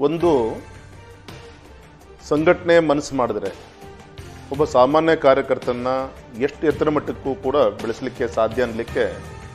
ಒಂದು ಸಂಘಟನೆ ಮನಸ್ಸು ಮಾಡಿದ್ರೆ ಒಬ್ಬ ಸಾಮಾನ್ಯ ಕಾರ್ಯಕರ್ತನ ಎಷ್ಟು ಎತ್ತರ ಮಟ್ಟಕ್ಕೂ ಕೂಡ ಬೆಳೆಸಲಿಕ್ಕೆ ಸಾಧ್ಯ ಅನ್ನಲಿಕ್ಕೆ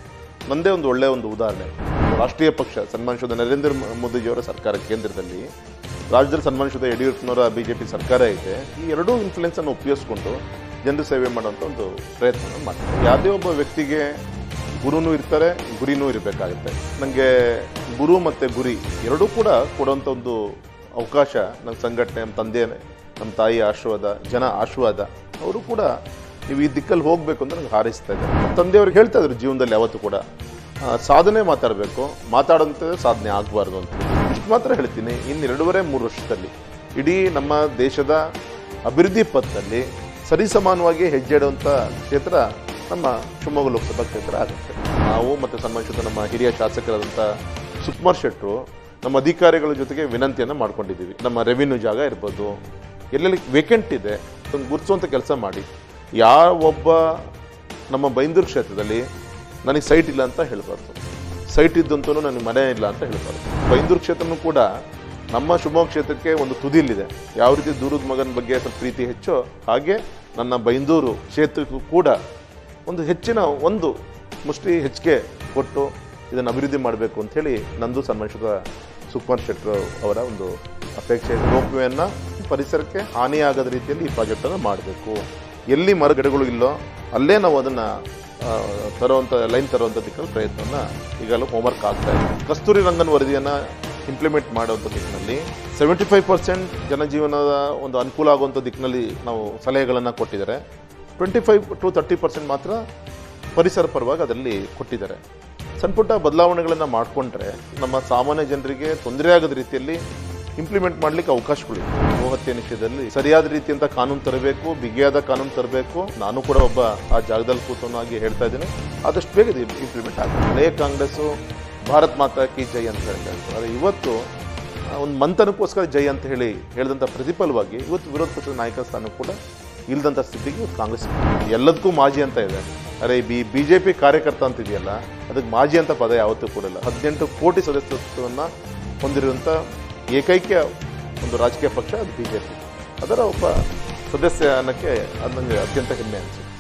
ನಂದೇ ಒಂದು ಒಳ್ಳೆಯ ಒಂದು ಉದಾಹರಣೆ ರಾಷ್ಟ್ರೀಯ ಪಕ್ಷ ಸನ್ಮಾನಿಸಿದ ನರೇಂದ್ರ ಮೋದಿಜಿಯವರ ಸರ್ಕಾರ ಕೇಂದ್ರದಲ್ಲಿ ರಾಜ್ಯದಲ್ಲಿ ಸನ್ಮಾನಿಸಿದ ಯಡಿಯೂರಪ್ಪನವರ ಬಿ ಜೆ ಪಿ ಸರ್ಕಾರ ಇದೆ ಈ ಎರಡೂ ಇನ್ಫ್ಲುಯೆನ್ಸನ್ನು ಉಪಯೋಗಿಸ್ಕೊಂಡು ಜನರ ಸೇವೆ ಮಾಡುವಂಥ ಒಂದು ಪ್ರಯತ್ನ ಮಾಡ್ತಾರೆ ಯಾವುದೇ ಒಬ್ಬ ವ್ಯಕ್ತಿಗೆ ಗುರುನೂ ಇರ್ತಾರೆ ಗುರಿನೂ ಇರಬೇಕಾಗುತ್ತೆ ನನಗೆ ಗುರು ಮತ್ತು ಗುರಿ ಎರಡೂ ಕೂಡ ಕೊಡುವಂಥ ಒಂದು ಅವಕಾಶ ನನ್ನ ಸಂಘಟನೆ ನಮ್ಮ ತಂದೆ ನಮ್ಮ ತಾಯಿ ಆಶೀರ್ವಾದ ಜನ ಆಶೀರ್ವಾದ ಅವರು ಕೂಡ ನೀವು ಈ ದಿಕ್ಕಲ್ಲಿ ಹೋಗಬೇಕು ಅಂತ ನನಗೆ ಹಾರೈಸ್ತಾ ಇದ್ದಾರೆ ನಮ್ಮ ತಂದೆಯವ್ರಿಗೆ ಹೇಳ್ತಾ ಇದ್ರು ಜೀವನದಲ್ಲಿ ಯಾವತ್ತೂ ಕೂಡ ಆ, ಸಾಧನೆ ಮಾತಾಡಬೇಕು ಮಾತಾಡೋಂಥದ್ದು ಸಾಧನೆ ಆಗಬಾರ್ದು ಅಂತ ಇಷ್ಟು ಮಾತ್ರ ಹೇಳ್ತೀನಿ ಇನ್ನು ಎರಡೂವರೆ ಮೂರು ವರ್ಷದಲ್ಲಿ ಇಡೀ ನಮ್ಮ ದೇಶದ ಅಭಿವೃದ್ಧಿ ಪಥದಲ್ಲಿ ಸರಿಸಮಾನವಾಗಿ ಹೆಜ್ಜೆ ಇಡುವಂಥ ಕ್ಷೇತ್ರ ನಮ್ಮ ಶಿವಮೊಗ್ಗ ಲೋಕಸಭಾ ಕ್ಷೇತ್ರ ಆಗುತ್ತೆ ನಾವು ಮತ್ತು ಸನ್ಮಾನಿಸಿದ ನಮ್ಮ ಹಿರಿಯ ಶಾಸಕರಾದಂಥ ಸುಕುಮಾರ್ ಶೆಟ್ಟರು ನಮ್ಮ ಅಧಿಕಾರಿಗಳ ಜೊತೆಗೆ ವಿನಂತಿಯನ್ನು ಮಾಡ್ಕೊಂಡಿದ್ದೀವಿ ನಮ್ಮ ರೆವಿನ್ಯೂ ಜಾಗ ಇರ್ಬೋದು ಎಲ್ಲೆಲ್ಲಿ ವೇಕೆಂಟ್ ಇದೆ ಅದನ್ನು ಗುರುತಿಸುವಂಥ ಕೆಲಸ ಮಾಡಿ ಯಾವೊಬ್ಬ ನಮ್ಮ ಬೈಂದೂರು ಕ್ಷೇತ್ರದಲ್ಲಿ ನನಗೆ ಸೈಟ್ ಇಲ್ಲ ಅಂತ ಹೇಳ್ಬಾರ್ದು ಸೈಟ್ ಇದ್ದಂತೂ ನನಗೆ ಮನೆ ಇಲ್ಲ ಅಂತ ಹೇಳ್ಬಾರ್ದು ಬೈಂದೂರು ಕ್ಷೇತ್ರನೂ ಕೂಡ ನಮ್ಮ ಶಿವಮೊಗ್ಗ ಕ್ಷೇತ್ರಕ್ಕೆ ಒಂದು ತುದಿಲಿದೆ ಯಾವ ರೀತಿ ದೂರದ ಮಗನ ಬಗ್ಗೆ ಸ್ವಲ್ಪ ಪ್ರೀತಿ ಹೆಚ್ಚೋ ಹಾಗೆ ನನ್ನ ಬೈಂದೂರು ಕ್ಷೇತ್ರಕ್ಕೂ ಕೂಡ ಒಂದು ಹೆಚ್ಚಿನ ಒಂದು ಮುಷ್ಟಿ ಹೆಚ್ಚಿಗೆ ಕೊಟ್ಟು ಇದನ್ನು ಅಭಿವೃದ್ಧಿ ಮಾಡಬೇಕು ಅಂಥೇಳಿ ನಂದು ಸನ್ಮಾನಿಸಿದ ಸುಕುಮಾರ್ ಶೆಟ್ಟರು ಅವರ ಒಂದು ಅಪೇಕ್ಷೆ ರೋಪ್ವೇಯನ್ನು ಪರಿಸರಕ್ಕೆ ಹಾನಿಯಾಗದ ರೀತಿಯಲ್ಲಿ ಈ ಪ್ರಾಜೆಕ್ಟನ್ನು ಮಾಡಬೇಕು ಎಲ್ಲಿ ಮರಗಿಡಗಳು ಇಲ್ಲೋ ಅಲ್ಲೇ ನಾವು ಅದನ್ನು ತರುವಂಥ ಲೈನ್ ತರುವಂಥ ದಿಕ್ಕಲ್ಲಿ ಪ್ರಯತ್ನವನ್ನು ಈಗಲೂ ಹೋಮ್ವರ್ಕ್ ಆಗ್ತಾ ಇದೆ ಕಸ್ತೂರಿ ರಂಗನ್ ವರದಿಯನ್ನು ಇಂಪ್ಲಿಮೆಂಟ್ ಮಾಡುವಂಥ ದಿಕ್ಕಿನಲ್ಲಿ ಸೆವೆಂಟಿ ಫೈವ್ ಪರ್ಸೆಂಟ್ ಜನಜೀವನದ ಒಂದು ಅನುಕೂಲ ಆಗುವಂಥ ದಿಕ್ಕಿನಲ್ಲಿ ನಾವು ಸಲಹೆಗಳನ್ನು ಕೊಟ್ಟಿದ್ದಾರೆ twenty five to thirty percent ಮಾತ್ರ ಪರಿಸರ ಪರವಾಗಿ ಅದರಲ್ಲಿ ಕೊಟ್ಟಿದ್ದಾರೆ ಸಣ್ಣ ಪುಟ್ಟ ಬದಲಾವಣೆಗಳನ್ನು ಮಾಡಿಕೊಂಡ್ರೆ ನಮ್ಮ ಸಾಮಾನ್ಯ ಜನರಿಗೆ ತೊಂದರೆ ಆಗದ ರೀತಿಯಲ್ಲಿ ಇಂಪ್ಲಿಮೆಂಟ್ ಮಾಡಲಿಕ್ಕೆ ಅವಕಾಶಗಳಿವೆ ಗೋಹತ್ಯೆ ನಿಷೇಧದಲ್ಲಿ ಸರಿಯಾದ ರೀತಿಯಂತ ಕಾನೂನು ತರಬೇಕು ಬಿಗಿಯಾದ ಕಾನೂನು ತರಬೇಕು ನಾನು ಕೂಡ ಒಬ್ಬ ಆ ಜಾಗದಲ್ಲಿ ಕೂತವನಾಗಿ ಹೇಳ್ತಾ ಇದ್ದೀನಿ ಆದಷ್ಟು ಬೇಗ ಇದು ಇಂಪ್ಲಿಮೆಂಟ್ ಆಗುತ್ತೆ ಹಳೆಯ ಕಾಂಗ್ರೆಸ್ಸು ಭಾರತ್ ಮಾತಾ ಕಿ ಜೈ ಅಂತ ಹೇಳ್ತಾ ಇತ್ತು ಆದರೆ ಇವತ್ತು ಆ, ಒಂದು ಮಂಥನಕ್ಕೋಸ್ಕರ ಜೈ ಅಂತ ಹೇಳಿ ಹೇಳಿದಂಥ ಪ್ರತಿಫಲವಾಗಿ ಇವತ್ತು ವಿರೋಧ ಪಕ್ಷದ ನಾಯಕ ಸ್ಥಾನ ಕೂಡ ಇಲ್ದಂಥ ಸ್ಥಿತಿಗೆ ಇವತ್ತು ಕಾಂಗ್ರೆಸ್ ಇದೆ. ಎಲ್ಲದಕ್ಕೂ ಮಾಜಿ ಅಂತ ಇದೆ ಅರೆ ಬಿ ಬಿ ಜೆ ಪಿ ಕಾರ್ಯಕರ್ತ ಅಂತ ಇದೆಯಲ್ಲ ಅದಕ್ಕೆ ಮಾಜಿ ಅಂತ ಪದ ಯಾವತ್ತೂ ಕೊಡಲ್ಲ ಹದಿನೆಂಟು ಕೋಟಿ ಸದಸ್ಯತ್ವವನ್ನು ಹೊಂದಿರುವಂಥ ಏಕೈಕ ಒಂದು ರಾಜಕೀಯ ಪಕ್ಷ ಅದು ಬಿ ಜೆ ಪಿ ಅದರ ಒಬ್ಬ ಸದಸ್ಯ ಅನ್ನೋಕ್ಕೆ ಅದು ನನಗೆ ಅತ್ಯಂತ ಹೆಮ್ಮೆ ಅನಿಸುತ್ತೆ